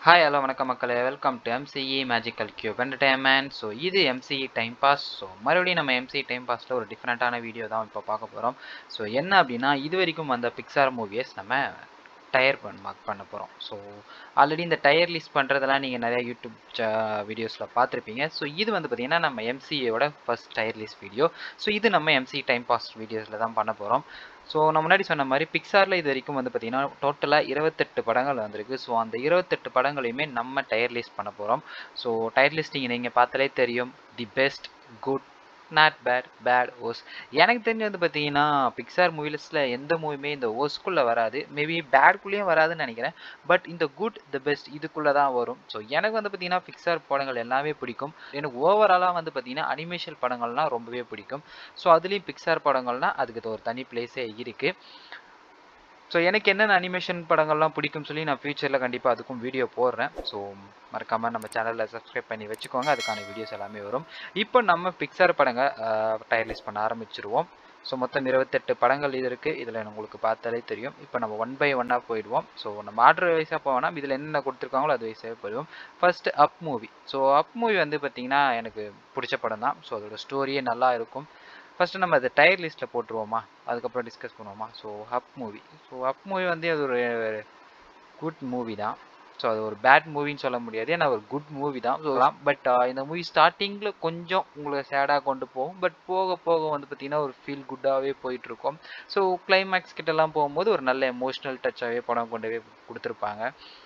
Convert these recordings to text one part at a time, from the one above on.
hi hello வணக்கம் மக்களே welcome to MCE magical cube entertainment so இது எம்சிஇ டைம் பாஸ் ஸோ மறுபடியும் நம்ம எம்சிஇ டைம் பாஸில் ஒரு டிஃப்ரெண்ட்டான வீடியோ தான் இப்போ பார்க்க போகிறோம் ஸோ என்ன அப்படின்னா இது வரைக்கும் வந்த பிக்சார் மூவிஸ் நம்ம டயர் பண் மார்க் பண்ண போகிறோம் ஸோ ஆல்ரெடி இந்த டயர் லிஸ்ட் பண்ணுறதெல்லாம் நீங்கள் நிறையா யூடியூப் வீடியோஸில் பார்த்துருப்பீங்க ஸோ இது வந்து பார்த்திங்கன்னா நம்ம எம்சிஏவோட first tier list video so இது நம்ம எம்சி டைம் பாஸ் வீடியோஸில் தான் பண்ண போகிறோம் ஸோ நான் முன்னாடி சொன்ன மாதிரி பிக்சாரில் இது வரைக்கும் வந்து பார்த்திங்கன்னா டோட்டலாக இருபத்தெட்டு படங்கள் வந்திருக்கு ஸோ அந்த இருபத்தெட்டு படங்களையுமே நம்ம டயர் லிஸ்ட் பண்ண போகிறோம் ஸோ டயர் லிஸ்டிங் நீங்கள் பார்த்தாலே தெரியும் the best good not bad bad ஓஸ் எனக்கு தெரிஞ்சு வந்து பார்த்தீங்கன்னா பிக்சார் மூவிஸில் எந்த மூவியுமே இந்த ஓஸ்குள்ளே வராது மேபி பேட்குள்ளேயும் வராதுன்னு நினைக்கிறேன் பட் இந்த குட் த பெஸ்ட் இதுக்குள்ளே தான் வரும் ஸோ எனக்கு வந்து பார்த்தீங்கன்னா பிக்சார் படங்கள் எல்லாமே பிடிக்கும் எனக்கு ஓவராலாக வந்து பார்த்தீங்கன்னா அனிமேஷன் படங்கள்லாம் ரொம்பவே பிடிக்கும் ஸோ அதுலேயும் பிக்சார் படங்கள்னால் அதுக்கு ஒரு தனி பிளேஸே இருக்குது ஸோ எனக்கு என்னென்ன அனிமேஷன் படங்கள்லாம் பிடிக்கும் சொல்லி நான் ஃப்யூச்சரில் கண்டிப்பாக அதுக்கும் வீடியோ போடுறேன் ஸோ மறக்காமல் நம்ம சேனலில் சப்ஸ்கிரைப் பண்ணி வச்சுக்கோங்க அதுக்கான வீடியோஸ் எல்லாமே வரும் இப்போ நம்ம பிக்சார் படங்கள் டயர்லிஸ் பண்ண ஆரம்பிச்சிருவோம் ஸோ மொத்தம் இருபத்தெட்டு படங்கள் இது இருக்குது இதில் உங்களுக்கு பார்த்தாலே தெரியும் இப்போ நம்ம ஒன் பை ஒன்னாக போயிடுவோம் ஸோ நம்ம ஆர்டர் வைஸாக போவோம்னா இதில் என்னென்ன கொடுத்துருக்காங்களோ அது வைஸாகவே போயிடுவோம் first Up movie so Up movie வந்து பார்த்திங்கன்னா எனக்கு பிடிச்ச படம் தான் ஸோ அதோட ஸ்டோரியே நல்லா இருக்கும் ஃபஸ்ட்டு நம்ம அதை டயர் லிஸ்ட்டில் போட்டுருவோமா அதுக்கப்புறம் டிஸ்கஸ் பண்ணுவோமா so Up movie so Up movie வந்து அது ஒரு குட் மூவி தான் ஸோ அது ஒரு பேட் மூவின்னு சொல்ல முடியாது ஏன்னா ஒரு குட் மூவி தான் சொல்லலாம் பட் இந்த மூவி ஸ்டார்டிங்கில் கொஞ்சம் உங்களை சேடாக கொண்டு போகும் பட் போக போக வந்து பார்த்திங்கன்னா ஒரு ஃபீல் குட்டாகவே போயிட்டுருக்கும் ஸோ கிளைமேக்ஸ் கிட்டலாம் போகும்போது ஒரு நல்ல எமோஷ்னல் டச்சாகவே படம் கொண்டு போய் கொடுத்துருப்பாங்க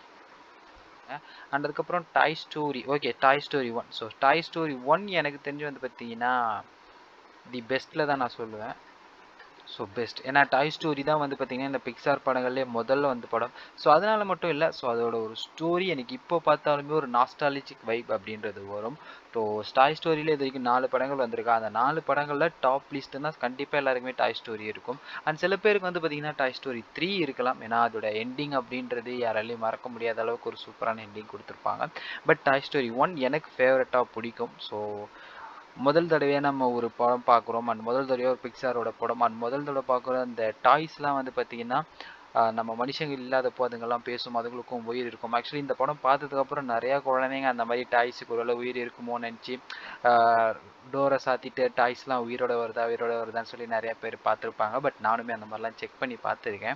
அண்ட் அதுக்கப்புறம் Toy Story okay Toy Story one so Toy Story one எனக்கு தெரிஞ்சு வந்து பார்த்தீங்கன்னா தி பெஸ்ட்டில் தான் நான் சொல்லுவேன் ஸோ பெஸ்ட் ஏன்னா டாய் ஸ்டோரி தான் வந்து பார்த்திங்கன்னா இந்த பிக்சார் படங்கள்லேயே முதல்ல வந்து படம் ஸோ அதனால் மட்டும் இல்லை ஸோ அதோட ஒரு ஸ்டோரி எனக்கு இப்போ பார்த்தாலுமே ஒரு நாஸ்டாலஜிக் வைப் அப்படின்றது வரும் ஸோ டாய் ஸ்டோரியில் இது வரைக்கும் நாலு படங்கள் வந்திருக்கா அந்த நாலு படங்களில் டாப் லிஸ்ட்டுனா கண்டிப்பாக எல்லாருக்குமே டாய் ஸ்டோரி இருக்கும் அண்ட் சில பேருக்கு வந்து பார்த்திங்கன்னா டாய் ஸ்டோரி த்ரீ இருக்கலாம் ஏன்னா அதோட எண்டிங் அப்படின்றது யாராலையும் மறக்க முடியாத அளவுக்கு ஒரு சூப்பரான எண்டிங் கொடுத்துருப்பாங்க பட் டாய் ஸ்டோரி ஒன் எனக்கு ஃபேவரட்டாக பிடிக்கும் ஸோ முதல் தடவையாக நம்ம ஒரு படம் பார்க்குறோம் அண்ட் முதல் தடவையாக ஒரு பிக்சாரோட படம் அண்ட் முதல் தடவை பார்க்குற அந்த டாய்ஸ்லாம் வந்து பார்த்திங்கன்னா நம்ம மனுஷங்க இல்லாத அதுங்கெல்லாம் பேசும் அதுங்களுக்கும் உயிர் இருக்கும் ஆக்சுவலி இந்த படம் பார்த்ததுக்கப்புறம் நிறையா குழந்தைங்க அந்த மாதிரி டாய்ஸுக்கு ஒரு உயிர் இருக்குமோன்னு நினச்சி டோரை சாத்திட்டு டாய்ஸ்லாம் உயிரோட வருதா உயிரோட வருதான்னு சொல்லி நிறையா பேர் பார்த்துருப்பாங்க பட் நானுமே அந்த மாதிரிலாம் செக் பண்ணி பார்த்துருக்கேன்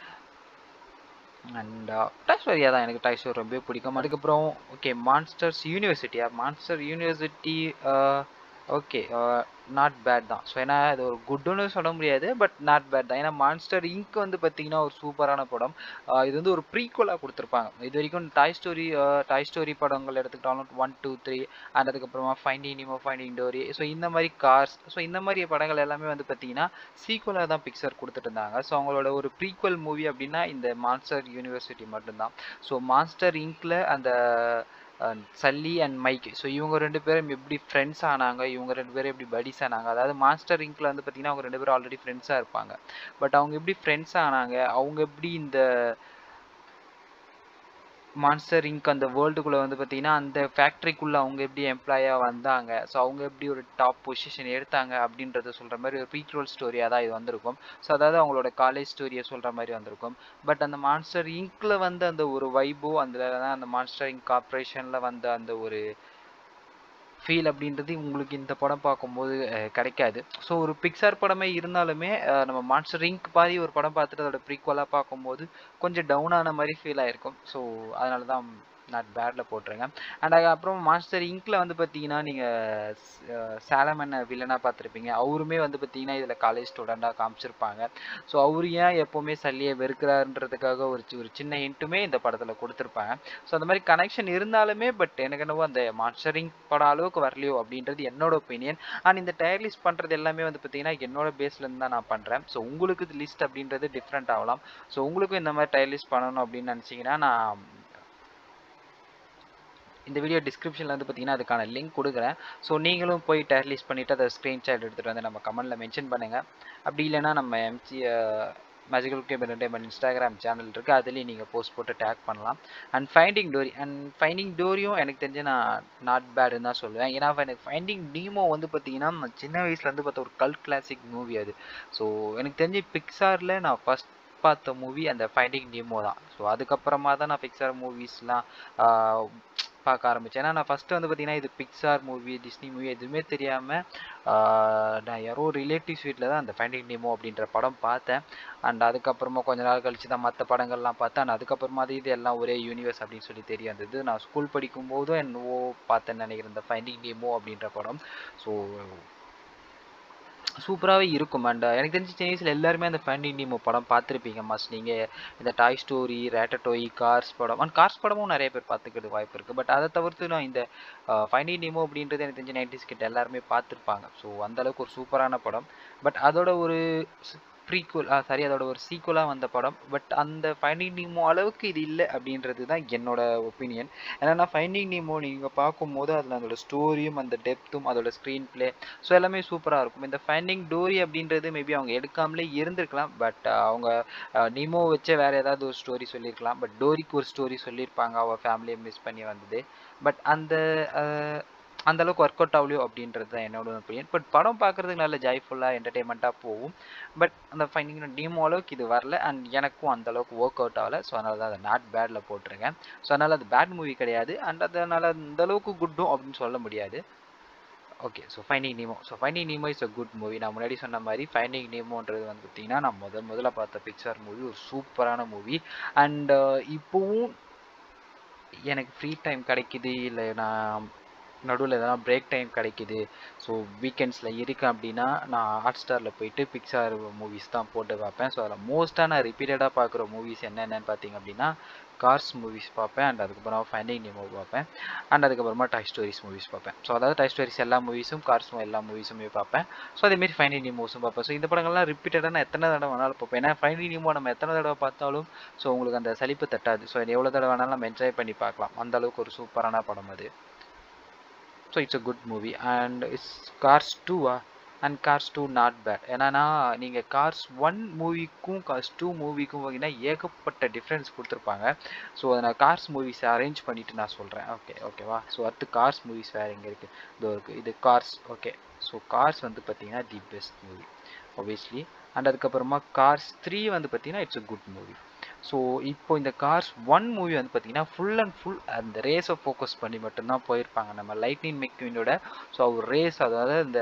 அண்ட் டாய் ஸ்டோரியாக தான் எனக்கு டாய் ஸ்டோரி ரொம்ப பிடிக்கும் அதுக்கப்புறம் ஓகே மான்ஸ்டர்ஸ் யூனிவர்சிட்டியா Monster University okay not bad தான் ஸோ ஏன்னா அது ஒரு குட்டுன்னு சொல்ல முடியாது பட் நாட் பேட் தான் ஏன்னா மான்ஸ்டர் இங்க் வந்து பார்த்தீங்கன்னா ஒரு சூப்பரான படம் இது வந்து ஒரு ப்ரீக்குவலாக கொடுத்துருப்பாங்க இது வரைக்கும் டாய் ஸ்டோரி டாய் ஸ்டோரி படங்கள் எடுத்துக்கிட்டாலும் ஒன் டூ த்ரீ அண்ட் அதுக்கப்புறமா Finding Nemo Finding Dory so இந்த மாதிரி கார்ஸ் ஸோ இந்த மாதிரி படங்கள் எல்லாமே வந்து பார்த்தீங்கன்னா சீக்குவலாக தான் பிக்சர் கொடுத்துட்டு இருந்தாங்க ஸோ அவங்களோட ஒரு ப்ரீக்குவல் மூவி அப்படின்னா இந்த மான்ஸ்டர் யூனிவர்சிட்டி மட்டும்தான் ஸோ மான்ஸ்டர் இங்க்கில் அந்த சல்லி அண்ட் மைக் ஸோ இவங்க ரெண்டு பேரும் எப்படி ஃப்ரெண்ட்ஸ் ஆனாங்க இவங்க ரெண்டு பேரும் எப்படி படிஸ் ஆனாங்க அதாவது மாஸ்டர் இங்கில் வந்து பார்த்தீங்கன்னா அவங்க ரெண்டு பேரும் ஆல்ரெடி ஃப்ரெண்ட்ஸாக இருப்பாங்க பட் அவங்க எப்படி ஃப்ரெண்ட்ஸ் ஆனாங்க அவங்க எப்படி இந்த மான்ஸ்டர் இங்க் அந்த வேர்ல்டுக்குள்ளே வந்து பார்த்தீங்கன்னா அந்த ஃபேக்ட்ரிக்குள்ளே அவங்க எப்படி எம்ப்ளாயாக வந்தாங்க ஸோ அவங்க எப்படி ஒரு டாப் பொசிஷன் எடுத்தாங்க அப்படின்றத சொல்கிற மாதிரி ஒரு ப்ரீக்ரோல் ஸ்டோரியாக தான் இது வந்திருக்கும் ஸோ அதாவது அவங்களோட காலேஜ் ஸ்டோரியை சொல்கிற மாதிரி வந்திருக்கும் பட் அந்த மான்ஸ்டர் இங்க்கில் வந்து அந்த ஒரு வைபோ அதில் தான் அந்த மான்ஸ்டர் இங்க் கார்பரேஷனில் வந்த அந்த ஒரு ஃபீல் அப்படின்றது உங்களுக்கு இந்த படம் பார்க்கும்போது கிடைக்காது ஸோ ஒரு பிக்சார் படமே இருந்தாலுமே நம்ம மான்ஸ்டர் இங்க் பாதி ஒரு படம் பார்த்துட்டு அதோட ப்ரீக்வலாக பார்க்கும்போது கொஞ்சம் டவுனான மாதிரி ஃபீல் ஆகிருக்கும் ஸோ அதனால தான் நாட் பேடில் போட்டுருங்க அண்ட் அப்புறம் மாஸ்டர் இங்கில் வந்து பார்த்தீங்கன்னா நீங்கள் சேலமன் வில்லனாக பார்த்துருப்பீங்க அவருமே வந்து பார்த்தீங்கன்னா இதில் காலேஜ் ஸ்டூடெண்ட்டாக காமிச்சிருப்பாங்க ஸோ அவர் ஏன் எப்போவுமே சல்லியை வெறுக்கிறாருன்றதுக்காக ஒரு ஒரு சின்ன ஹிண்ட்டுமே இந்த படத்தில் கொடுத்துருப்பாங்க ஸோ அந்த மாதிரி கனெக்ஷன் இருந்தாலுமே பட் எனக்கு என்னவோ அந்த மாஸ்டரிங் படம் அளவுக்கு வரலையோ அப்படின்றது என்னோட ஒப்பீனியன் அண்ட் இந்த டயர் லிஸ்ட் பண்ணுறது எல்லாமே வந்து பார்த்தீங்கன்னா என்னோட பேஸ்லேருந்து தான் நான் பண்ணுறேன் ஸோ உங்களுக்கு இது லிஸ்ட் அப்படின்றது டிஃப்ரெண்ட் ஆகலாம் ஸோ உங்களுக்கும் இந்த மாதிரி டயர் லிஸ்ட் பண்ணணும் அப்படின்னு நினச்சிங்கன்னா நான் இந்த வீடியோ டிஸ்கிரிப்ஷனில் வந்து பார்த்தீங்கன்னா அதுக்கான லிங்க் கொடுக்குறேன் ஸோ நீங்களும் போய் டயர் லிஸ்ட் பண்ணிவிட்டு அதை ஸ்க்ரீன்ஷாட் எடுத்துகிட்டு வந்து நம்ம கமெண்ட்டில் மென்ஷன் பண்ணுங்கள் அப்படி இல்லைனா நம்ம MC magical cube entertainment Instagram channel இருக்குது அதுலேயும் நீங்கள் போஸ்ட் போட்டு டேக் பண்ணலாம் and Finding Dory and Finding டோரியும் எனக்கு தெரிஞ்சு நான் நாட் பேடுன்னு தான் சொல்லுவேன் ஏன்னா எனக்கு ஃபைண்டிங் டீமோ வந்து பார்த்தீங்கன்னா நான் சின்ன வயசுலேருந்து பார்த்த ஒரு கல் கிளாசிக் மூவி அது ஸோ எனக்கு தெரிஞ்சு பிக்சாரில் நான் ஃபஸ்ட் பார்த்த மூவி அந்த ஃபைண்டிங் நிமோ தான் ஸோ அதுக்கப்புறமா தான் நான் பிக்சார் மூவிஸ்லாம் பார்க்க ஆரம்பித்தேன் ஏன்னா நான் ஃபஸ்ட்டு வந்து பார்த்தீங்கன்னா இது பிக்சார் மூவி டிஸ்னி மூவி எதுவுமே தெரியாமல் நான் யாரோ ரிலேட்டிவ்ஸ் வீட்டில் தான் அந்த ஃபைண்டிங் நிமோ அப்படின்ற படம் பார்த்தேன் அண்ட் அதுக்கப்புறமா கொஞ்ச நாள் கழிச்சு தான் மற்ற படங்கள்லாம் பார்த்தேன் அண்ட் அதுக்கப்புறமா அது இது எல்லாம் ஒரே யூனிவர்ஸ் அப்படின்னு சொல்லி தெரிய வந்தது நான் ஸ்கூல் படிக்கும் போதும் என்னவோ பார்த்தேன்னு நினைக்கிறேன் இந்த ஃபைண்டிங் நிமோ அப்படின்ற படம் ஸோ சூப்பராகவே இருக்கும் அண்ட் எனக்கு தெரிஞ்சு சின்ன வயசில் எல்லாருமே அந்த ஃபைண்டிங் நிமோ படம் பார்த்துருப்பீங்க மஸ்ட் நீங்கள் இந்த டாய் ஸ்டோரி ரேட்டட்டோய் கார்ஸ் படம் அண்ட் கார்ஸ் படமும் நிறைய பேர் பார்த்துக்கிறது வாய்ப்பு இருக்குது பட் அதை தவிர்த்து நான் இந்த ஃபைண்டிங் நிமோ அப்படின்றது எனக்கு தெரிஞ்ச நைன்டிஸ் கிட்ட எல்லாருமே பார்த்துருப்பாங்க ஸோ அந்தளவுக்கு ஒரு சூப்பரான படம் பட் அதோட ஒரு ப்ரீக்குவல் சாரி அதோட ஒரு சீக்குவலாக வந்த படம் பட் அந்த ஃபைண்டிங் நீமோ அளவுக்கு இது இல்லை அப்படின்றது தான் என்னோட ஒப்பீனியன் ஏன்னா ஃபைண்டிங் நீமோ நீங்கள் பார்க்கும்போது அதில் அதோட ஸ்டோரியும் அந்த டெப்த்தும் அதோட ஸ்க்ரீன் ப்ளே ஸோ எல்லாமே சூப்பராக இருக்கும் இந்த ஃபைண்டிங் டோரி அப்படின்றது மேபி அவங்க எடுக்காமலே இருந்திருக்கலாம் பட் அவங்க நீமோ வச்சே வேறு ஏதாவது ஒரு ஸ்டோரி சொல்லியிருக்கலாம் பட் டோரிக்கு ஒரு ஸ்டோரி சொல்லியிருப்பாங்க அவள் ஃபேமிலியை மிஸ் பண்ணி வந்தது பட் அந்த அந்த அளவுக்கு ஒர்க் அவுட் ஆகலையோ அப்படின்றது தான் என்னோட ஒப்பீனியன் பட் படம் பார்க்குறதுக்கு நல்ல ஜாய்ஃபுல்லாக என்டர்டெயின்மெண்ட்டாக போகும் பட் அந்த ஃபைனிங் டீமோ அளவுக்கு இது வரல அண்ட் எனக்கும் அந்த அளவுக்கு ஒர்க் அவுட் ஆகலை ஸோ அதனால தான் அதை நாட் பேடில் போட்டிருக்கேன் ஸோ அதனால் அது பேட் மூவி கிடையாது அண்ட் அதனால் அந்த அளவுக்கு குட்டும் அப்படின்னு சொல்ல முடியாது okay so Finding Nemo so Finding Nemo is a good movie நான் முன்னாடி சொன்ன மாதிரி ஃபைண்டிங் நீமோன்றது வந்து பார்த்தீங்கன்னா நான் முதல் முதல்ல பார்த்த பிக்சர் மூவி ஒரு சூப்பரான மூவி அண்ட் இப்போவும் எனக்கு ஃப்ரீ டைம் கிடைக்குது இல்லை நான் நடுவில் எதனா பிரேக் டைம் கிடைக்குது ஸோ வீக்கெண்ட்ஸில் இருக்கேன் அப்படின்னா நான் ஹாட் ஸ்டாரில் போயிட்டு பிக்சார் மூவிஸ் தான் போட்டு பார்ப்பேன் ஸோ அதில் மோஸ்ட்டாக நான் ரிப்பீட்டடாக பார்க்குற மூவிஸ் என்னென்னு பார்த்தீங்க அப்படின்னா கார்ஸ் மூவிஸ் பார்ப்பேன் அண்ட் அதுக்கப்புறம் ஃபைண்டிங் நிமோ பார்ப்பேன் அண்ட் அதுக்கப்புறமா டாய் ஸ்டோரிஸ் மூவிஸ் பார்ப்பேன் ஸோ அதாவது டாய் ஸ்டோரிஸ் எல்லா மூவிஸும் கார்ஸும் எல்லா மூவிஸுமே பார்ப்பேன் ஸோ அதேமாரி ஃபைண்டிங் நிமோஸும் பார்ப்பேன் ஸோ இந்த படங்கள்லாம் ரிப்பீட்டடாக நான் எத்தனை தடவை வேணாலும் பார்ப்பேன் ஏன்னா ஃபைண்டிங் நிமோ நம்ம எத்தனை தடவை பார்த்தாலும் ஸோ உங்களுக்கு அந்த சலிப்பு தட்டாது ஸோ எவ்வளோ தடவை வேணாலும் நம்ம என்ஜாய் பண்ணி பார்க்கலாம் அந்த அளவுக்கு ஒரு சூப்பரான படம் அது so it's a good movie and it's Cars டூவா and Cars two not bad ஏன்னா நீங்கள் கார்ஸ் ஒன் மூவிக்கும் கார்ஸ் டூ மூவிக்கும் பார்த்தீங்கன்னா ஏகப்பட்ட டிஃப்ரென்ஸ் கொடுத்துருப்பாங்க ஸோ அதை நான் கார்ஸ் மூவிஸ் அரேஞ்ச் பண்ணிவிட்டு நான் சொல்கிறேன் ஓகே ஓகேவா ஸோ அடுத்து கார்ஸ் மூவிஸ் வேறு எங்கே இருக்குது இதோ இருக்குது இது கார்ஸ் ஓகே ஸோ கார்ஸ் வந்து பார்த்தீங்கன்னா the best movie obviously and அதுக்கப்புறமா கார்ஸ் த்ரீ வந்து பார்த்தீங்கன்னா it's a good movie so இப்போ இந்த கார்ஸ் ஒன் மூவி வந்து பார்த்தீங்கன்னா ஃபுல் அண்ட் ஃபுல் அந்த ரேஸை ஃபோக்கஸ் பண்ணி மட்டும்தான் போயிருப்பாங்க நம்ம லைட்னிங் மெக்வினோட ஸோ அவர் ரேஸ் அதாவது இந்த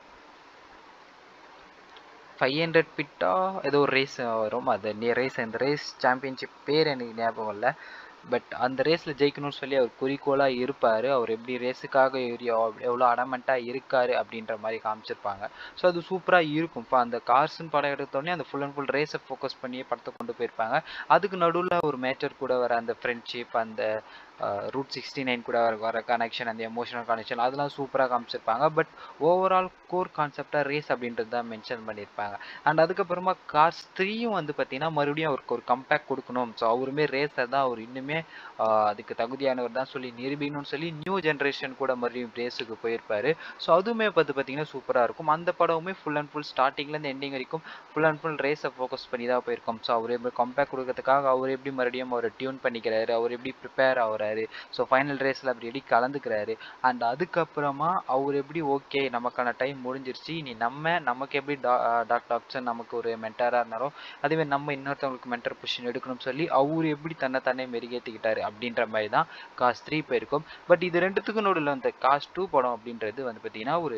ஃபைவ் ஹண்ட்ரட் பிட்டா ஏதோ ஒரு ரேஸ் வரும் அது ரேஸ் அந்த ரேஸ் சாம்பியன்ஷிப் பேர் எனக்கு ஞாபகம் இல்லை பட் அந்த ரேஸில் ஜெயிக்கணும்னு சொல்லி அவர் குறிக்கோளாக இருப்பார் அவர் எப்படி ரேஸுக்காக எவ்வளோ அடமெண்ட்டாக இருக்கார் அப்படின்ற மாதிரி காமிச்சிருப்பாங்க ஸோ அது சூப்பராக இருக்கும் இப்போ அந்த கார்ஸ்னு படம் எடுத்தோடனே அந்த ஃபுல் அண்ட் ஃபுல் ரேஸை ஃபோக்கஸ் பண்ணியே படத்தை கொண்டு போயிருப்பாங்க அதுக்கு நடுவில் ஒரு மேட்டர் கூட வர அந்த ஃப்ரெண்ட்ஷிப் அந்த ரூட் சிக்ஸ்டி நைன் கூட வர வர கனெக்ஷன் அந்த எமோஷனல் கனெக்ஷன் அதெல்லாம் சூப்பராக காமிச்சிருப்பாங்க பட் ஓவரால் கோர் கான்செப்டாக ரேஸ் அப்படின்றது தான் மென்ஷன் பண்ணியிருப்பாங்க அண்ட் அதுக்கப்புறமா கார்ஸ் த்ரீயும் வந்து பார்த்தீங்கன்னா மறுபடியும் அவருக்கு ஒரு கம்பேக் கொடுக்கணும் ஸோ அவருமே ரேஸர் தான் அவர் இன்னுமே அதுக்கு தகுதியானவர் தான் சொல்லி நிரூபிக்கணும்னு சொல்லி நியூ ஜென்ரேஷன் கூட மறுபடியும் ரேஸுக்கு போயிருப்பாரு ஸோ அதுவுமே பார்த்து பார்த்தீங்கன்னா சூப்பராக இருக்கும் அந்த படமுமே ஃபுல் அண்ட் ஃபுல் ஸ்டார்டிங்லேருந்து எண்டிங் வரைக்கும் ஃபுல் அண்ட் ஃபுல் ரேஸை ஃபோக்கஸ் பண்ணி தான் போயிருக்கோம் ஸோ அவர் எப்படி கம்பேக் கொடுக்கறதுக்காக அவர் எப்படி மறுபடியும் அவரை டியூன் பண்ணிக்கிறாரு அவர் எப்படி ப்ரிப்பேர் ஆகிறாரு ஸோ ஃபைனல் ரேஸில் அப்படி எப்படி கலந்துக்கிறாரு அண்ட் அதுக்கப்புறமா அவர் எப்படி ஓகே நமக்கான டைம் முடிஞ்சிருச்சு நீ நம்ம நமக்கு எப்படி டா டாக்டர் ஆப்ஷன் நமக்கு ஒரு மென்டராக இருந்தாரோ அதுவே நம்ம இன்னொருத்தவங்களுக்கு மென்டர் பொசிஷன் எடுக்கணும்னு சொல்லி அவர் எப்படி தன்னை தானே மெருகேற்றிக்கிட்டாரு அப்படின்ற மாதிரி தான் காஸ் த்ரீ போயிருக்கும் பட் இது ரெண்டுத்துக்கும் நடுவில் அந்த காஸ் டூ படம் அப்படின்றது வந்து பார்த்தீங்கன்னா ஒரு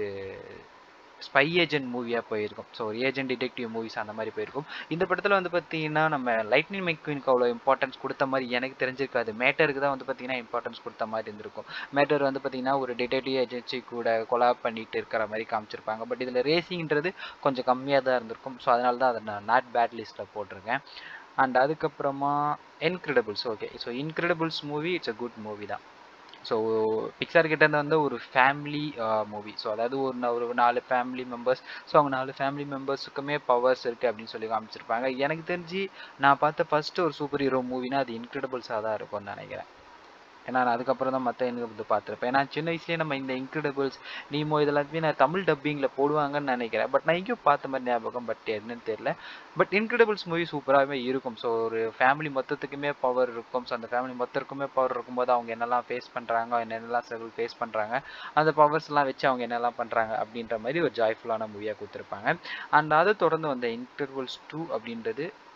ஸ்பை ஏஜென்ட் மூவியாக போயிருக்கும் ஸோ ஒரு ஏஜென்ட் டிடெக்டிவ் மூவிஸ் அந்த மாதிரி போயிருக்கும் இந்த படத்தில் வந்து பார்த்தீங்கன்னா நம்ம லைட்னிங் மெக்வினுக்கு அவ்வளோ இம்பார்ட்டன்ஸ் கொடுத்த மாதிரி எனக்கு தெரிஞ்சிருக்காது மேட்டருக்கு தான் வந்து பார்த்தீங்கன்னா இம்பார்ட்டன்ஸ் கொடுத்த மாதிரி இருந்திருக்கும் மேட்டர் வந்து பார்த்தீங்கன்னா ஒரு டிடெக்டிவ் ஏஜென்சி கூட கொலாப் பண்ணிட்டு இருக்கிற மாதிரி காமிச்சிருப்பாங்க பட் இதில் ரேசிங்கிறது கொஞ்சம் கம்மியாக தான் இருந்திருக்கும் ஸோ அதனால தான் அதை நான் நாட் பேட் லிஸ்ட்டில் போட்டிருக்கேன் அண்ட் அதுக்கப்புறமா Incredibles okay so Incredibles movie it's a good movie தான் ஸோ பிக்சார் கிட்டேருந்து வந்து ஒரு ஃபேமிலி மூவி ஸோ அதாவது ஒரு ஒரு நாலு ஃபேமிலி மெம்பர்ஸ் ஸோ அவங்க நாலு ஃபேமிலி மெம்பர்ஸுக்குமே பவர்ஸ் இருக்குது அப்படின்னு சொல்லி காமிச்சிருப்பாங்க எனக்கு தெரிஞ்சு நான் பார்த்த ஃபஸ்ட்டு ஒரு சூப்பர் ஹீரோ மூவினா அது இன்க்ரெடிபிள்ஸாக தான் இருக்கும்னு நினைக்கிறேன் ஏன்னா நான் அதுக்கப்புறம் தான் மற்ற எனக்கு வந்து பார்த்துருப்பேன் ஏன்னா சின்ன வயசுலேயே நம்ம இந்த இன்க்ரெடிபிள்ஸ் நீமோ இதெல்லாத்தையுமே நான் தமிழ் டப்பிங்கில் போடுவாங்கன்னு நினைக்கிறேன் பட் நான் எங்கேயும் பார்த்த மாதிரி ஞாபகம் பட் என்னன்னு தெரியல பட் இன்க்ரெடிபிள்ஸ் மூவி சூப்பராகவே இருக்கும் ஸோ ஒரு ஃபேமிலி மொத்தத்துக்குமே பவர் இருக்கும் ஸோ அந்த ஃபேமிலி மொத்தருக்குமே பவர் இருக்கும்போது அவங்க என்னெல்லாம் ஃபேஸ் பண்ணுறாங்க என்னென்னலாம் ஸ்ட்ரகிள் ஃபேஸ் பண்ணுறாங்க அந்த பவர்ஸ்லாம் வச்சு அவங்க என்னெல்லாம் பண்ணுறாங்க அப்படின்ற மாதிரி ஒரு ஜாய்ஃபுல்லான மூவியாக கொடுத்துருப்பாங்க அண்ட் அதை தொடர்ந்து வந்த இன்டர்வல்ஸ் டூ அப்படின்றது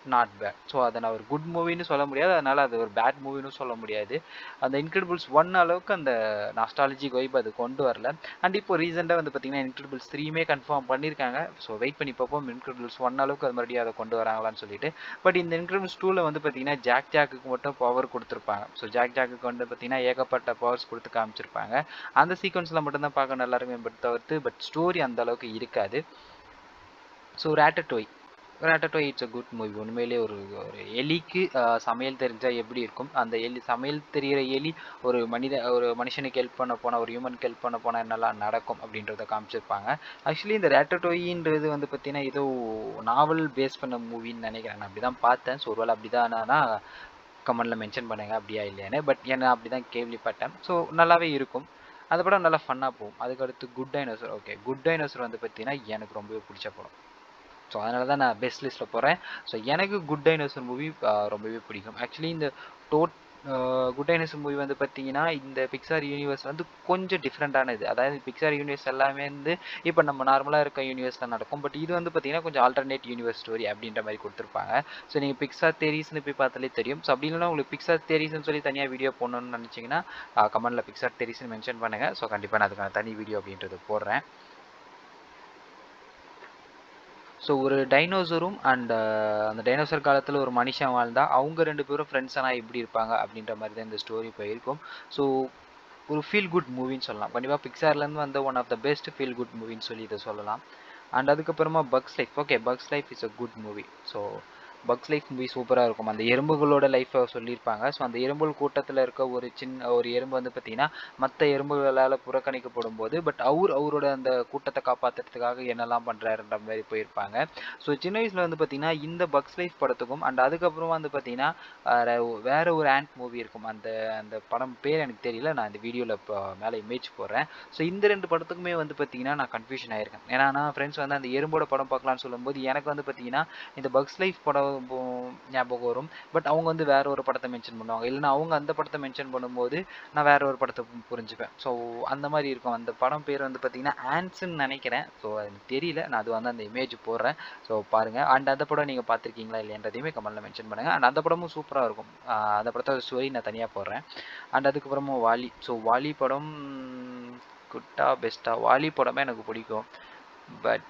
நாட் பேட் ஸோ அதை நான் ஒரு குட் மூவின்னு சொல்ல முடியாது அதனால் அது ஒரு பேட் மூவின்னு சொல்ல முடியாது அந்த இன்க்ரெடிபிள்ஸ் ஒன் அளவுக்கு அந்த நாஸ்டாலஜிக் வைப் அது கொண்டு வரல அண்ட் இப்போ ரீசெண்டாக வந்து பார்த்தீங்கன்னா இன்க்ரெடிபிள்ஸ் த்ரீமே கன்ஃபார்ம் பண்ணியிருக்காங்க ஸோ வெயிட் பண்ணி பார்ப்போம் இன்க்ரெடிபிள்ஸ் ஒன் அளவுக்கு அது மறுபடியும் அதை கொண்டு வராங்களான்னு சொல்லிட்டு பட் இந்த இன்க்ரெடிபிள்ஸ் டூவில் வந்து பார்த்தீங்கன்னா ஜாக் ஜாக்குக்கு மட்டும் பவர் கொடுத்துருப்பாங்க ஸோ ஜாக் ஜாக்குக்கு வந்து பார்த்தீங்கன்னா ஏகப்பட்ட பவர்ஸ் கொடுத்து காமிச்சிருப்பாங்க அந்த சீக்வன்ஸில் மட்டும்தான் பார்க்க நல்லா இருக்குமே பட் தவிர்த்து பட் ஸ்டோரி அந்த அளவுக்கு இருக்காது so Ratatouille Ratatouille it's a good movie உண்மையிலேயே ஒரு ஒரு எலிக்கு சமையல் தெரிஞ்சால் எப்படி இருக்கும் அந்த எலி சமையல் தெரிகிற எலி ஒரு மனித ஒரு மனுஷனுக்கு ஹெல்ப் பண்ண போனால் ஒரு ஹியூமனுக்கு ஹெல்ப் பண்ண போனால் என்னெல்லாம் நடக்கும் அப்படின்றத காமிச்சிருப்பாங்க ஆக்சுவலி இந்த ரேட்டட்டோயின்றது வந்து பார்த்தீங்கன்னா ஏதோ நாவல் பேஸ் பண்ண மூவின்னு நினைக்கிறேன் நான் அப்படி தான் பார்த்தேன் ஸோ ஒருவேளை அப்படி தானா கமெண்டில் மென்ஷன் பண்ணுங்க அப்படியா இல்லையான்னு பட் என்ன அப்படி தான் கேள்விப்பட்டேன் ஸோ நல்லாவே இருக்கும் அந்த படம் நல்லா ஃபன்னாக போகும் அதுக்கடுத்து Good Dinosaur okay Good Dinosaur வந்து பார்த்தீங்கன்னா எனக்கு ரொம்பவே பிடிச்ச படம் ஸோ அதனால தான் நான் பெஸ்ட் லிஸ்ட்டில் போகிறேன் ஸோ எனக்கு குட் டைனோசர் மூவி ரொம்பவே பிடிக்கும் ஆக்சுவலி இந்த டோட் குட் டைனோசர் மூவி வந்து பார்த்தீங்கன்னா இந்த பிக்சார் யூனிவர்ஸ் வந்து கொஞ்சம் டிஃப்ரெண்ட்டானது அதாவது பிக்சார் யூனிவர்ஸ் எல்லாமே வந்து இப்போ நம்ம நார்மலாக இருக்க யூனிவர்ஸில் நடக்கும் பட் இது வந்து பார்த்தீங்கன்னா கொஞ்சம் ஆல்டர்னேட் யூனிவர்ஸ் ஸ்டோரி அப்படின்ற மாதிரி கொடுத்துருப்பாங்க ஸோ நீங்கள் பிக்சார் தேரிஸ்னு போய் பார்த்தாலே தெரியும் ஸோ அப்படி இல்லைனா உங்களுக்கு பிக்சார் தேரிஸ்னு சொல்லி தனியாக வீடியோ போடணும்னு நினச்சிங்கன்னா கமெண்ட்டில் பிக்சார் தேரிஸ்னு மென்ஷன் பண்ணுங்கள் ஸோ கண்டிப்பாக நான் அதுக்கான தனி வீடியோ அப்படின்றது போடுறேன் ஸோ ஒரு டைனோசரும் அண்ட் அந்த டைனோசர் காலத்தில் ஒரு மனுஷன் வாழ்ந்தா அவங்க ரெண்டு பேரும் ஃப்ரெண்ட்ஸாக எப்படி இருப்பாங்க அப்படின்ற மாதிரி தான் இந்த ஸ்டோரி போயிருக்கும் ஸோ ஒரு ஃபீல் குட் மூவின்னு சொல்லலாம் கண்டிப்பாக பிக்சார்லேருந்து வந்த one of the best feel good மூவின்னு சொல்லி இதை சொல்லலாம் அண்ட் அதுக்கப்புறமா Bug's Life okay Bug's Life is a good movie so Bug's Life movie சூப்பராக இருக்கும் அந்த எறும்புகளோட லைஃப்பை சொல்லியிருப்பாங்க ஸோ அந்த எறும்புகள் கூட்டத்தில் இருக்க ஒரு சின்ன ஒரு எறும்பு வந்து பார்த்தீங்கன்னா மற்ற எறும்புகளால் புறக்கணிக்கப்படும் போது பட் அவர் அவரோட அந்த கூட்டத்தை காப்பாற்றுறதுக்காக என்னெல்லாம் பண்ணுறாருன்ற மாதிரி போயிருப்பாங்க ஸோ சின்ன வயசில் வந்து பார்த்தீங்கன்னா இந்த பக்ஸ் லைஃப் படத்துக்கும் அண்ட் அதுக்கப்புறமா வந்து பார்த்தீங்கன்னா வேற ஒரு ஆண்ட் மூவி இருக்கும் அந்த அந்த படம் பேர் எனக்கு தெரியல நான் இந்த வீடியோவில் இப்போ மேலே இமேஜ் போடுறேன் ஸோ இந்த ரெண்டு படத்துக்குமே வந்து பார்த்தீங்கன்னா நான் கன்ஃபியூஷன் ஆயிருக்கேன் ஏன்னா நான் ஃப்ரெண்ட்ஸ் வந்து அந்த எறும்போட படம் பார்க்கலாம்னு சொல்லும்போது எனக்கு வந்து பார்த்தீங்கன்னா இந்த பக்ஸ் லைஃப் படம் ஞாபகம் வரும் பட் அவங்க வந்து வேற ஒரு படத்தை மென்ஷன் பண்ணுவாங்க இல்லைன்னா அவங்க அந்த படத்தை மென்ஷன் பண்ணும்போது நான் வேற ஒரு படத்தை புரிஞ்சுப்பேன் ஸோ அந்த மாதிரி இருக்கும் அந்த படம் பேர் வந்து பார்த்தீங்கன்னா ஆன்ஸ்ன்னு நினைக்கிறேன் ஸோ எனக்கு தெரியல நான் அது வந்து அந்த இமேஜ் போடுறேன் ஸோ பாருங்க அண்ட் அந்த படம் நீங்கள் பார்த்துருக்கீங்களா இல்லைன்றதையுமே கமெண்ட்ல மென்ஷன் பண்ணுங்க அண்ட் அந்த படமும் சூப்பராக இருக்கும் அந்த படத்தோட ஸ்டோரி நான் தனியாக போடுறேன் அண்ட் அதுக்கப்புறமா வாலி ஸோ வாலி படம் குட்டா பெஸ்ட்டா வாலி படமே எனக்கு பிடிக்கும் பட்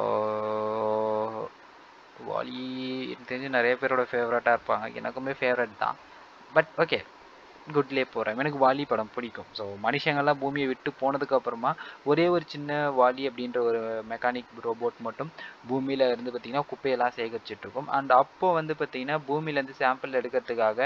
வாலி எனக்கு தெரிஞ்சு நிறைய பேரோட ஃபேவரட்டாக இருப்பாங்க எனக்குமே ஃபேவரட் தான் பட் ஓகே குட்லேயே போகிறேன் எனக்கு வாலி படம் பிடிக்கும் ஸோ மனுஷங்கள்லாம் பூமியை விட்டு போனதுக்கு அப்புறமா ஒரே ஒரு சின்ன வாலி அப்படின்ற ஒரு மெக்கானிக் ரோபோட் மட்டும் பூமியில் இருந்து பார்த்தீங்கன்னா குப்பையெல்லாம் சேகரிச்சிட்டு இருக்கும் அண்ட் அப்போ வந்து பார்த்தீங்கன்னா பூமியிலேருந்து சாம்பிள் எடுக்கிறதுக்காக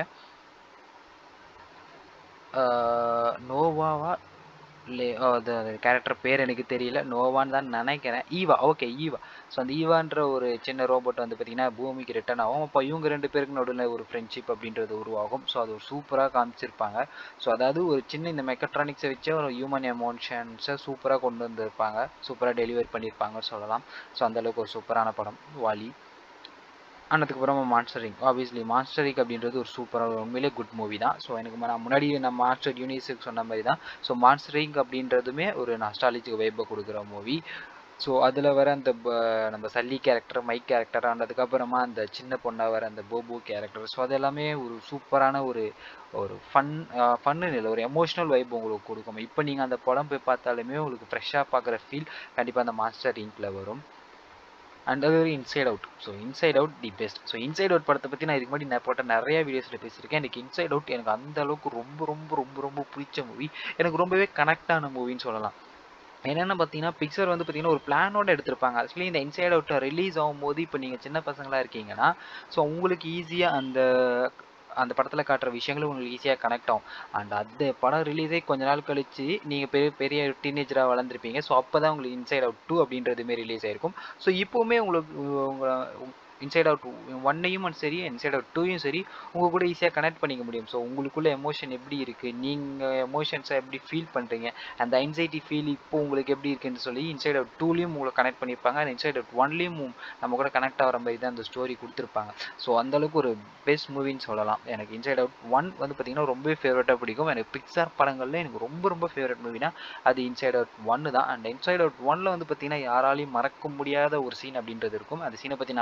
நோவாவா இல்லை அது அது கேரக்டர் பேர் எனக்கு தெரியல நோவான்னு தான் நினைக்கிறேன் ஈவா ஓகே ஈவா ஸோ அந்த ஈவான்ற ஒரு சின்ன ரோபோட் வந்து பார்த்தீங்கன்னா பூமிக்கு ரிட்டர்ன் ஆகும் அப்போ இவங்க ரெண்டு பேருக்கு நடுவில் ஒரு ஃப்ரெண்ட்ஷிப் அப்படின்றது உருவாகும் ஸோ அது ஒரு சூப்பராக காமிச்சிருப்பாங்க ஸோ அதாவது ஒரு சின்ன இந்த மெக்கட்ரானிக்ஸை வச்சே ஒரு ஹியூமன் எமோஷன்ஸை சூப்பராக கொண்டு வந்திருப்பாங்க சூப்பராக டெலிவரி பண்ணியிருப்பாங்கன்னு சொல்லலாம் ஸோ அந்தளவுக்கு ஒரு சூப்பரான படம் வாலி ஆனதுக்கப்புறமா மான்ஸ்டரிங் ஆப்வியஸ்லி மான்ஸ்டரிங் அப்படின்றது ஒரு சூப்பராக உண்மையிலே குட் மூவி தான் ஸோ எனக்கு நான் முன்னாடி நம்ம மாஸ்டர் யூனிஸுக்கு சொன்ன மாதிரி தான் ஸோ மான்ஸ்டரிங் அப்படின்றதுமே ஒரு நஸ்டாலஜிக் வைப்பை கொடுக்குற மூவி ஸோ அதில் வர அந்த நம்ம சல்லி கேரக்டர் மைக் கேரக்டர் அண்ட் அதுக்கப்புறமா அந்த சின்ன பொண்ணாக வர அந்த போபோ கேரக்டர் ஸோ அது எல்லாமே ஒரு சூப்பரான ஒரு ஒரு ஃபன் ஃபன்னு இல்லை ஒரு எமோஷ்னல் வைப் உங்களுக்கு கொடுக்கும் இப்போ நீங்கள் அந்த படம் போய் பார்த்தாலுமே உங்களுக்கு ஃப்ரெஷ்ஷாக பார்க்குற ஃபீல் கண்டிப்பாக அந்த மாஸ்டர் இங்கில் வரும் அண்ட் அது ஒரு Inside Out so Inside Out the best so Inside Out படத்தை பற்றி நான் இதுக்கு முன்னாடி நான் போட்ட நிறைய வீடியோஸில் பேசியிருக்கேன் எனக்கு இன்சைட் அவுட் எனக்கு அந்த அளவுக்கு ரொம்ப ரொம்ப ரொம்ப ரொம்ப பிடிச்ச மூவி எனக்கு ரொம்பவே கனெக்ட் ஆன மூவின்னு சொல்லலாம் என்னென்ன பார்த்தீங்கன்னா பிக்சர் வந்து பார்த்தீங்கன்னா ஒரு பிளானோட எடுத்திருப்பாங்க ஆக்சுவலி இந்த இன்சைட் அவுட் ரிலீஸ் ஆகும்போது இப்போ நீங்கள் சின்ன பசங்களாக இருக்கீங்கன்னா ஸோ உங்களுக்கு ஈஸியாக அந்த அந்த படத்தில் காட்டுற விஷயங்களும் உங்களுக்கு ஈஸியாக கனெக்ட் ஆகும் அண்ட் அந்த படம் ரிலீஸே கொஞ்ச நாள் கழிச்சு நீங்கள் பெரிய பெரிய டீனேஜராக வளர்ந்துருப்பீங்க ஸோ அப்போ தான் உங்களுக்கு இன்சைட் அவுட் டூ அப்படின்றதுமே ரிலீஸ் ஆயிருக்கும் ஸோ இப்போவுமே உங்களுக்கு உங்கள் இன்சைட் அவுட் ஒன்னையும் சரி இன்சைட் அவுட் டூயும் சரி உங்கள் கூட ஈஸியாக கனெக்ட் பண்ணிக்க முடியும் ஸோ உங்களுக்குள்ள எமோஷன் எப்படி இருக்குது நீங்கள் எமோஷன்ஸை எப்படி ஃபீல் பண்ணுறீங்க அந்த அன்சைட்டி ஃபீல் இப்போ உங்களுக்கு எப்படி இருக்குன்னு சொல்லி இன்சைட் அவுட் டூலையும் உங்களை கனெக்ட் பண்ணியிருப்பாங்க அந்த இன்சைட் அவுட் ஒன்லேயும் நம்ம கூட கனெக்ட் ஆகிற மாதிரி தான் அந்த ஸ்டோரி கொடுத்துருப்பாங்க ஸோ அந்தளவுக்கு ஒரு பெஸ்ட் மூவின்னு சொல்லலாம் எனக்கு இன்சைட் அவுட் ஒன் வந்து பார்த்தீங்கன்னா ரொம்பவே ஃபேவரட்டாக பிடிக்கும் எனக்கு பிக்சார் படங்களில் எனக்கு ரொம்ப ரொம்ப ஃபேவரட் மூவினா அது இன்சைட் அவுட் ஒன்று தான் அண்ட் இன்சைட் அவுட் ஒன்ல வந்து பார்த்தீங்கன்னா யாராலையும் மறக்க முடியாத ஒரு சீன் அப்படின்றது இருக்கும் அந்த சீனை பற்றி நான் ஆல்ரெடி பேசி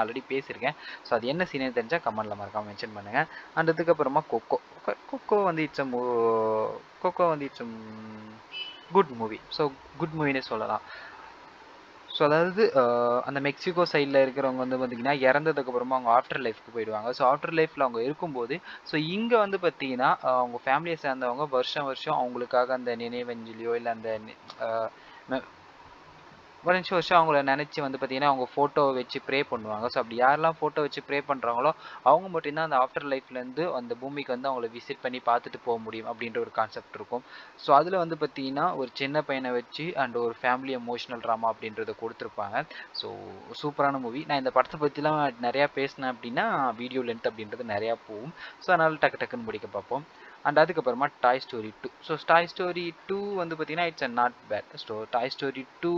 பேசியிருக்கேன் ஸோ அது என்ன சீனு தெரிஞ்சால் கமெண்ட்டில் மறக்காமல் மென்ஷன் பண்ணுங்கள் அண்ட் அதுக்கப்புறமா கொக்கோ கொக்கோ வந்து இட்ஸ் மூ கொக்கோ வந்து it's good movie so good மூவினே சொல்லலாம் ஸோ அதாவது அந்த மெக்சிகோ சைடில் இருக்கிறவங்க வந்து பார்த்திங்கன்னா இறந்ததுக்கப்புறமா அவங்க ஆஃப்டர் லைஃப்க்கு போயிடுவாங்க ஸோ ஆஃப்டர் லைஃப்பில் அவங்க இருக்கும்போது ஸோ இங்கே வந்து பார்த்திங்கன்னா அவங்க ஃபேமிலியை சேர்ந்தவங்க வருஷம் வருஷம் அவங்களுக்காக அந்த நினைவஞ்சலியோ இல்லை அந்த வருஷம் வருஷம் அவங்கள நினச்சி வந்து பார்த்திங்கன்னா அவங்க ஃபோட்டோவை வச்சு ப்ரே பண்ணுவாங்க ஸோ அப்படி யாரெல்லாம் ஃபோட்டோ வச்சு ப்ரே பண்ணுறாங்களோ அவங்க மட்டும்தான் அந்த ஆஃப்டர் லைஃப்லேருந்து அந்த பூமிக்கு வந்து அவங்கள விசிட் பண்ணி பார்த்துட்டு போக முடியும் அப்படின்ற ஒரு கான்செப்ட் இருக்கும் ஸோ அதில் வந்து பார்த்திங்கன்னா ஒரு சின்ன பையனை வச்சு அண்ட் ஒரு ஃபேமிலி எமோஷனல் ட்ராமா அப்படின்றத கொடுத்துருப்பாங்க ஸோ சூப்பரான மூவி நான் இந்த படத்தை பற்றிலாம் நிறையா பேசினேன் அப்படின்னா வீடியோ லென்த் அப்படின்றது நிறையா போகும் ஸோ அதனால் டக்கு டக்குன்னு முடிக்க பார்ப்போம் அண்ட் அதுக்கப்புறமா Toy Story two so Toy Story two வந்து பார்த்தீங்கன்னா it's a not bad so Toy Story two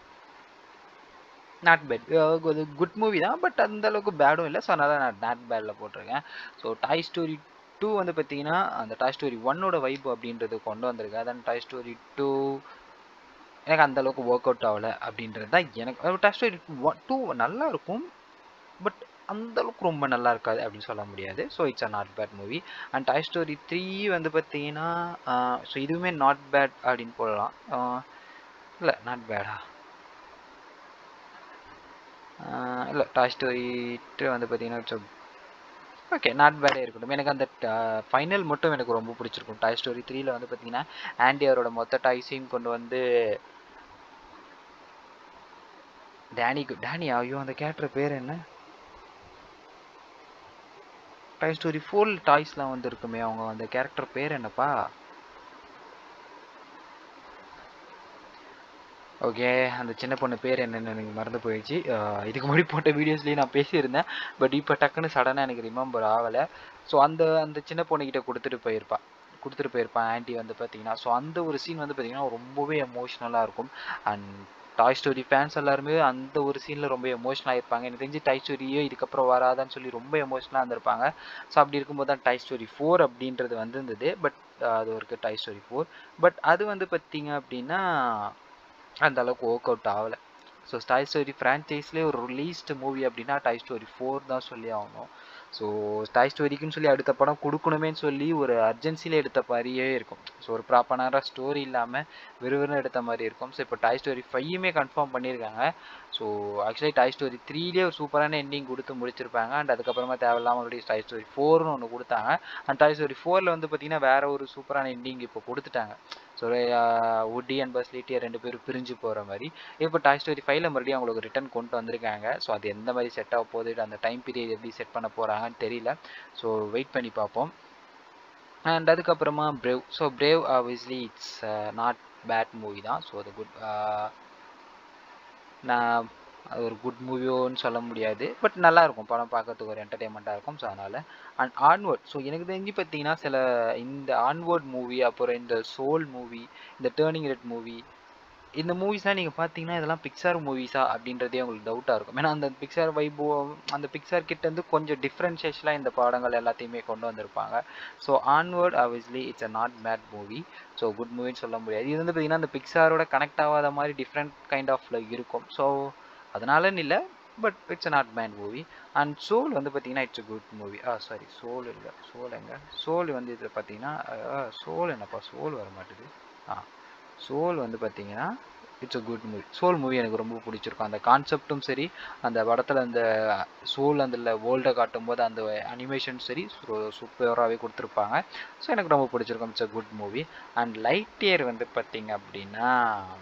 not bad அது குட் மூவி தான் பட் அந்த அளவுக்கு பேடும் இல்லை ஸோ அதனால் நான் நாட் பேடில் போட்டிருக்கேன் ஸோ டாய் ஸ்டோரி டூ வந்து பார்த்தீங்கன்னா அந்த டாய் ஸ்டோரி ஒன்னோட வைப் அப்படின்றது கொண்டு வந்திருக்கு அதான் டாய் ஸ்டோரி டூ எனக்கு அந்த அளவுக்கு ஒர்க் அவுட் ஆகலை அப்படின்றது தான் எனக்கு டாய் ஸ்டோரி ஒன் டூ நல்லா இருக்கும் பட் அந்த அளவுக்கு ரொம்ப நல்லா இருக்காது அப்படின்னு சொல்ல முடியாது so it's a not bad movie and Toy Story three வந்து பார்த்தீங்கன்னா ஸோ இதுவுமே நாட் பேட் அப்படின்னு போடலாம் இல்லை நாட் பேடா இல்லை டாய் ஸ்டோரி டூ வந்து பார்த்தீங்கன்னா இட்ஸ் ஓகே நாட் பேடே இருக்கட்டும் எனக்கு அந்த ஃபைனல் மட்டும் எனக்கு ரொம்ப பிடிச்சிருக்கும் டாய் ஸ்டோரி த்ரீல வந்து பார்த்தீங்கன்னா ஆண்டி அவரோட மொத்த டாய்ஸையும் கொண்டு வந்து டேனிக்கு டேனி ஐயோ அந்த கேரக்டர் பேர் என்ன டாய் ஸ்டோரி ஃபோர் டாய்ஸ்லாம் வந்து இருக்குமே அவங்க அந்த கேரக்டர் பேர் என்னப்பா ஓகே அந்த சின்ன பொண்ணு பேர் என்னென்னு எனக்கு மறந்து போயிடுச்சு இதுக்கு முன்னாடி போட்ட வீடியோஸ்லேயும் நான் பேசியிருந்தேன் பட் இப்போ டக்குன்னு சடனாக எனக்கு ரிமெம்பர் ஆகலை ஸோ அந்த அந்த சின்ன பொண்ணுக்கிட்ட கொடுத்துட்டு போயிருப்பாள் கொடுத்துட்டு போயிருப்பான் ஆன்ட்டி வந்து பார்த்தீங்கன்னா ஸோ அந்த ஒரு சீன் வந்து பார்த்தீங்கன்னா ரொம்பவே எமோஷ்னலாக இருக்கும் அண்ட் டாய் ஸ்டோரி ஃபேன்ஸ் எல்லாருமே அந்த ஒரு சீனில் ரொம்ப எமோஷனலாக இருப்பாங்க எனக்கு தெரிஞ்சு டாய் ஸ்டோரியே இதுக்கப்புறம் வராதான்னு சொல்லி ரொம்ப எமோஷனலாக இருந்திருப்பாங்க ஸோ அப்படி இருக்கும்போது தான் டாய் ஸ்டோரி ஃபோர் அப்படின்றது வந்திருந்தது பட் அது ஒரு டாய் ஸ்டோரி ஃபோர் பட் அது வந்து பார்த்தீங்க அப்படின்னா அந்த அளவுக்கு ஒர்க் அவுட் ஆகலை ஸோ டாய் ஸ்டோரி ஃப்ரான்ச்சைஸ்லேயே ஒரு ரிலீஸ்டு மூவி அப்படின்னா டாய் ஸ்டோரி ஃபோர் தான் சொல்லி ஆகணும் ஸோ டாய் ஸ்டோரிக்குன்னு சொல்லி அடுத்த படம் கொடுக்கணுமேன்னு சொல்லி ஒரு அர்ஜென்சியில் எடுத்த மாதிரியே இருக்கும் ஸோ ஒரு ப்ராப்பரான ஸ்டோரி இல்லாமல் விறுவிறுன்னு எடுத்த மாதிரி இருக்கும் ஸோ இப்போ டாய் ஸ்டோரி ஃபையுமே கன்ஃபார்ம் பண்ணியிருக்காங்க ஸோ ஆக்சுவலி டாய் ஸ்டோரி த்ரீலேயே ஒரு சூப்பரான எண்டிங் கொடுத்து முடிச்சிருப்பாங்க அண்ட் அதுக்கப்புறமா தேவையில்லாமல் மறுபடியும் டாய் ஸ்டோரி ஃபோர்னு ஒன்று கொடுத்தாங்க அண்ட் டாய் ஸ்டோரி ஃபோரில் வந்து பார்த்தீங்கன்னா வேற ஒரு சூப்பரான எண்டிங் இப்போ கொடுத்துட்டாங்க so Woody and Buzz Lightyear ரெண்டு பேரும் பிரிஞ்சு போகிற மாதிரி இப்போ டாய் ஸ்டோரி ஃபைவ்ல மறுபடியும் அவங்களுக்கு ரிட்டன் கொண்டு வந்திருக்காங்க ஸோ அது எந்த மாதிரி செட் ஆக போகுது அந்த டைம் பீரியட் எப்படி செட் பண்ண போகிறாங்கன்னு தெரியல ஸோ வெயிட் பண்ணி பார்ப்போம் அண்ட் அதுக்கப்புறமா Brave so Brave obviously it's not bad movie தான் ஸோ அது குட் நான் அது ஒரு குட் மூவியோன்னு சொல்ல முடியாது பட் நல்லா இருக்கும் படம் பார்க்கறதுக்கு ஒரு என்டர்டைன்மெண்ட்டாக இருக்கும் ஸோ அதனால் அண்ட் ஆன்வர்ட் ஸோ எனக்கு தெரிஞ்சு பார்த்தீங்கன்னா சில இந்த ஆன்வர்ட் மூவி அப்புறம் இந்த சோல் மூவி இந்த டேர்னிங் ரெட் மூவி இந்த மூவிஸ்லாம் நீங்கள் பார்த்தீங்கன்னா இதெல்லாம் பிக்சார் மூவிஸா அப்படின்றதே உங்களுக்கு டவுட்டாக இருக்கும் ஏன்னா அந்த பிக்சார் வைபோ அந்த பிக்சார் கிட்டேருந்து கொஞ்சம் டிஃப்ரென்ஷியேஷனாக இந்த படங்கள் எல்லாத்தையுமே கொண்டு வந்திருப்பாங்க so Onward obviously it's a not bad movie so good மூவின்னு சொல்ல முடியாது இது வந்து பார்த்தீங்கன்னா அந்த பிக்சாரோட கனெக்ட் ஆகாத மாதிரி டிஃப்ரெண்ட் கைண்ட் ஆஃப்ல இருக்கும் ஸோ அதனாலன்னு இல்லை but it's a not bad movie and Soul வந்து பார்த்தீங்கன்னா it's a good movie ah sorry Soul இல்லை சோல் எங்க சோல் வந்து இதில் பார்த்தீங்கன்னா சோல் என்னப்பா சோல் வர மாட்டுது ஆ சோல் வந்து பார்த்தீங்கன்னா it's a good movie Soul movie எனக்கு ரொம்ப பிடிச்சிருக்கும் அந்த கான்செப்டும் சரி அந்த படத்தில் அந்த சோல் அந்த வேர்ல்டை காட்டும் போது அந்த அனிமேஷன் சரி சூப்பராகவே கொடுத்துருப்பாங்க ஸோ எனக்கு ரொம்ப பிடிச்சிருக்கும் it's a good movie and Lightyear வந்து பார்த்தீங்க அப்படின்னா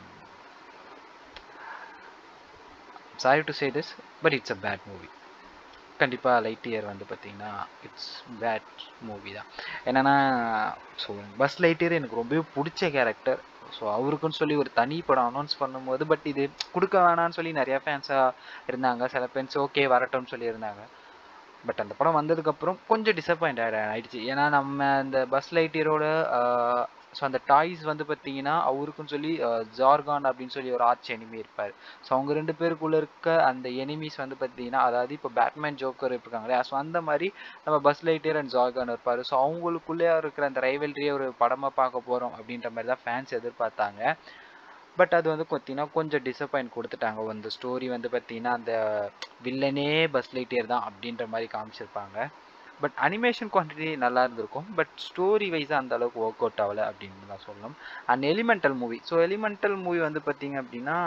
sorry to say this but it's a bad movie கண்டிப்பாக லைட் இயர் வந்து பார்த்தீங்கன்னா இட்ஸ் பேட் மூவி தான் என்னென்னா ஸோ பஸ் லைட் இயர் எனக்கு ரொம்பவே பிடிச்ச கேரக்டர் ஸோ அவருக்குன்னு சொல்லி ஒரு தனி படம் அனௌன்ஸ் பண்ணும்போது பட் இது கொடுக்க வேணான்னு சொல்லி நிறைய ஃபேன்ஸாக இருந்தாங்க சில ஃபேன்ஸ் ஓகே வரட்டும்னு சொல்லி இருந்தாங்க பட் அந்த படம் வந்ததுக்கப்புறம் கொஞ்சம் டிசப்பாயிண்ட் ஆயிடுச்சு ஏன்னா நம்ம அந்த பஸ் லைட்டியரோட ஸோ அந்த டாய்ஸ் வந்து பார்த்தீங்கன்னா அவருக்குன்னு சொல்லி ஜார்கான் அப்படின்னு சொல்லி ஒரு ஆர்ச் எனிமி இருப்பார் ஸோ அவங்க ரெண்டு பேருக்குள்ளே இருக்க அந்த எனிமீஸ் வந்து பார்த்தீங்கன்னா அதாவது இப்போ பேட்மேன் ஜோக்கர் இருக்காங்க இல்லையா ஸோ அந்த மாதிரி நம்ம பஸ் லைட்டியர் அண்ட் ஜார்கான் இருப்பார் ஸோ அவங்களுக்குள்ளே இருக்கிற அந்த ரைவல்ரியை ஒரு படமாக பார்க்க போகிறோம் அப்படின்ற மாதிரி தான் ஃபேன்ஸ் எதிர்பார்த்தாங்க பட் அது வந்து பார்த்தீங்கன்னா கொஞ்சம் டிசப்பாயிண்ட் கொடுத்துட்டாங்க அந்த ஸ்டோரி வந்து பார்த்தீங்கன்னா அந்த வில்லனே பஸ் லைட்டியர் தான் அப்படின்ற மாதிரி காமிச்சிருப்பாங்க பட் அனிமேஷன் குவான்டிட்டி நல்லா இருந்திருக்கும் பட் ஸ்டோரி வைஸாக அந்த அளவுக்கு ஒர்க் அவுட் ஆகலை அப்படின்னு தான் சொல்லணும் and Elemental movie so Elemental movie வந்து பார்த்தீங்க அப்படின்னா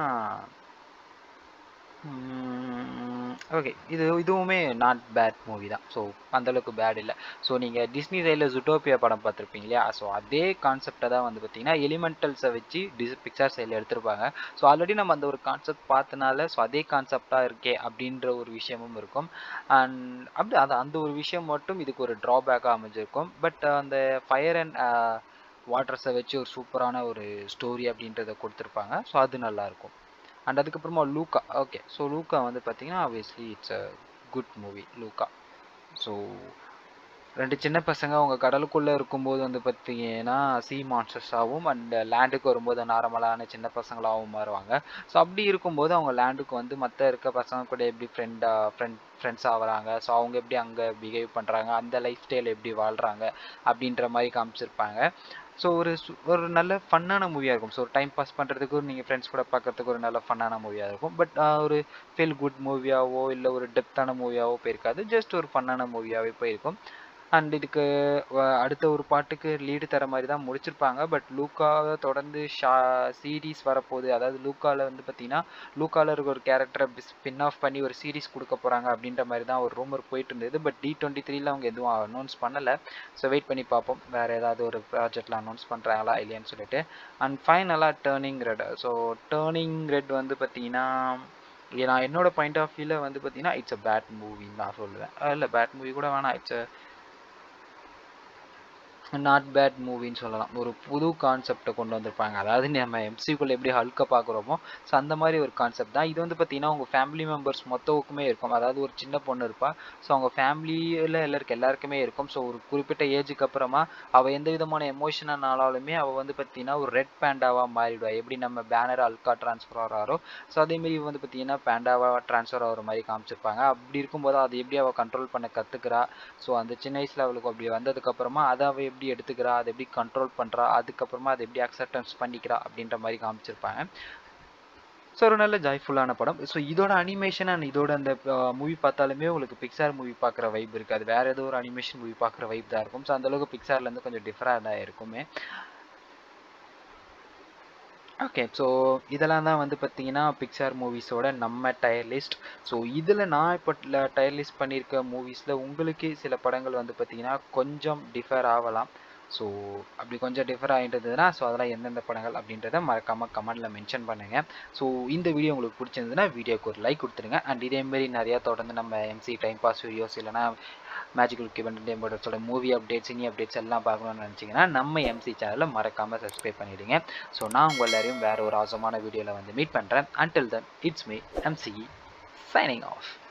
ஓகே இது இதுவுமே நாட் பேட் மூவி தான் ஸோ அந்தளவுக்கு பேட் இல்லை ஸோ நீங்கள் டிஸ்னி சைடில் ஜுட்டோப்பியா படம் பார்த்துருப்பீங்க இல்லையா ஸோ அதே கான்செப்டை தான் வந்து பார்த்தீங்கன்னா எலிமெண்டல்ஸை வச்சு டிஸ் பிக்சர் சைடில் எடுத்திருப்பாங்க ஸோ ஆல்ரெடி நம்ம அந்த ஒரு கான்செப்ட் பார்த்தனால ஸோ அதே கான்செப்டாக இருக்கே அப்படின்ற ஒரு விஷயமும் இருக்கும் அண்ட் அப்படி அது அந்த ஒரு விஷயம் மட்டும் இதுக்கு ஒரு ட்ராபேக்காக அமைஞ்சிருக்கும் பட் அந்த ஃபயர் அண்ட் வாட்டர்ஸை வச்சு ஒரு சூப்பரான ஒரு ஸ்டோரி அப்படின்றத கொடுத்துருப்பாங்க ஸோ அது நல்லாயிருக்கும் அண்ட் அதுக்கப்புறமா லூக்கா ஓகே ஸோ லூக்கா வந்து பார்த்தீங்கன்னா obviously it's a good movie Luca so ரெண்டு சின்ன பசங்க அவங்க கடலுக்குள்ளே இருக்கும்போது வந்து பார்த்தீங்கன்னா சி மான்ஸ்டர்ஸாகவும் அண்ட் லேண்டுக்கு வரும்போது நார்மலான சின்ன பசங்களாகவும் மாறுவாங்க ஸோ அப்படி இருக்கும்போது அவங்க லேண்டுக்கு வந்து மற்ற இருக்க பசங்க கூட எப்படி ஃப்ரெண்டாக ஃப்ரெண்ட் ஃப்ரெண்ட்ஸ் ஆகுறாங்க ஸோ அவங்க எப்படி அங்கே பிஹேவ் பண்ணுறாங்க அந்த லைஃப் ஸ்டைல் எப்படி வாழ்கிறாங்க அப்படின்ற மாதிரி காமிச்சிருப்பாங்க ஸோ ஒரு ஒரு நல்ல ஃபன்னான மூவியாக இருக்கும் ஸோ டைம் பாஸ் பண்ணுறதுக்கு நீங்கள் ஃப்ரெண்ட்ஸ் கூட பார்க்கறதுக்கு ஒரு நல்ல ஃபன்னான மூவியாக இருக்கும் பட் ஒரு ஃபீல் குட் மூவியாவோ இல்லை ஒரு டெப்த்தான மூவியாவோ போயிருக்காது ஜஸ்ட் ஒரு ஃபன்னான மூவியாகவே போயிருக்கும் அண்ட் இதுக்கு அடுத்த ஒரு பாட்டுக்கு லீடு தர மாதிரி தான் முடிச்சிருப்பாங்க பட் லூக்காவை தொடர்ந்து ஷா சீரீஸ் வரப்போகுது அதாவது லூக்காவில் வந்து பார்த்தீங்கன்னா லூக்காவில் இருக்க ஒரு கேரக்டரை ஸ்பின் ஆஃப் பண்ணி ஒரு சீரீஸ் கொடுக்க போகிறாங்க அப்படின்ற மாதிரி தான் ஒரு ரூமர் போயிட்டு இருந்தது பட் டி டுவெண்ட்டி த்ரீல அவங்க எதுவும் அனௌன்ஸ் பண்ணலை ஸோ வெயிட் பண்ணி பார்ப்போம் வேறு ஏதாவது ஒரு ப்ராஜெக்டில் அனௌன்ஸ் பண்ணுறாங்களா இல்லையான்னு சொல்லிட்டு அண்ட் ஃபைனலாக Turning Red so Turning Red வந்து பார்த்தீங்கன்னா நான் என்னோட பாயிண்ட் ஆஃப் வியூவில் வந்து பார்த்தீங்கன்னா இட்ஸ் அ பேட் மூவின்னு நான் சொல்லுவேன் இல்லை பேட் மூவி கூட வேணாம் இட்ஸ் அ நாட் பேட் மூவின்னு சொல்லலாம் ஒரு புது கான்செப்டை கொண்டு வந்திருப்பாங்க அதாவது நம்ம எம்சிக்குள்ளே எப்படி ஹல்கை பார்க்குறோமோ ஸோ அந்த மாதிரி ஒரு கான்செப்ட் தான் இது வந்து பார்த்தீங்கன்னா உங்கள் ஃபேமிலி மெம்பர்ஸ் மொத்தவுக்குமே இருக்கும் அதாவது ஒரு சின்ன பொண்ணு இருப்பா ஸோ அவங்க ஃபேமிலியில் எல்லாருக்கு எல்லாருக்குமே இருக்கும் ஸோ ஒரு குறிப்பிட்ட ஏஜுக்கு அப்புறமா அவள் எந்த விதமான எமோஷனானாலுமே அவள் வந்து பார்த்தீங்கன்னா ஒரு ரெட் பேண்டாவாக மாறிடுவா எப்படி நம்ம பேனர் அல்கா ட்ரான்ஸ்ஃபர் ஆகிறாரோ ஸோ அதேமாரி வந்து பார்த்தீங்கன்னா பேண்டாவாக ட்ரான்ஸ்ஃபர் ஆகிற மாதிரி காமிச்சிருப்பாங்க அப்படி இருக்கும்போது அதை எப்படி அவள் கண்ட்ரோல் பண்ண கற்றுக்கிறா ஸோ அந்த சின்ன வயசில் அவளுக்கு அப்படி வந்ததுக்கப்புறமா அதை அவள் எப்படி எடுத்துக்கிறா அதை எப்படி கண்ட்ரோல் பண்ணுறா அதுக்கப்புறமா அதை எப்படி அக்செப்டன்ஸ் பண்ணிக்கிறா அப்படின்ற மாதிரி காமிச்சிருப்பாங்க ஸோ ஒரு நல்ல ஜாய்ஃபுல்லான படம் ஸோ இதோட அனிமேஷன் அண்ட் இதோட அந்த மூவி பார்த்தாலுமே உங்களுக்கு பிக்சார் மூவி பார்க்குற வைப் இருக்குது அது வேறு ஏதோ ஒரு அனிமேஷன் மூவி பார்க்குற வைப் தான் இருக்கும் ஸோ அந்தளவுக்கு பிக்சார்லேருந்து கொஞ்சம் டிஃப்ரெண்டாக இருக்குமே ஓகே ஸோ இதெல்லாம் தான் வந்து பார்த்தீங்கன்னா பிக்சார் மூவிஸோட நம்ம டயர் லிஸ்ட் ஸோ இதில் நான் இப்போ டயர் லிஸ்ட் பண்ணியிருக்க மூவிஸில் உங்களுக்கு சில படங்கள் வந்து பார்த்தீங்கன்னா கொஞ்சம் டிஃபர் ஆகலாம் ஸோ அப்படி கொஞ்சம் டிஃபர் ஆகிட்டு இருந்ததுன்னா ஸோ அதெல்லாம் எந்தெந்த படங்கள் அப்படின்றத மறக்காமல் கமெண்ட்டில் மென்ஷன் பண்ணுங்கள் ஸோ இந்த வீடியோ உங்களுக்கு பிடிச்சிருந்ததுன்னா வீடியோக்கு ஒரு லைக் கொடுத்துருங்க அண்ட் இதேமாரி நிறையா தொடர்ந்து நம்ம எம்சி டைம் பாஸ் வீடியோஸ் இல்லைனா மேஜிக்கல் கிவன் டேம்போட மூவி அப்டேட்ஸ் சினி அப்டேட்ஸ் எல்லாம் பார்க்கணும்னு நினச்சிங்கன்னா நம்ம எம்சி சேனலில் மறக்காமல் சப்ஸ்கிரைப் பண்ணிவிடுங்க ஸோ நான் உங்கள் எல்லாரையும் வேறு ஒரு அவசரமான வீடியோவில் வந்து மீட் பண்ணுறேன் until then it's me MCE signing of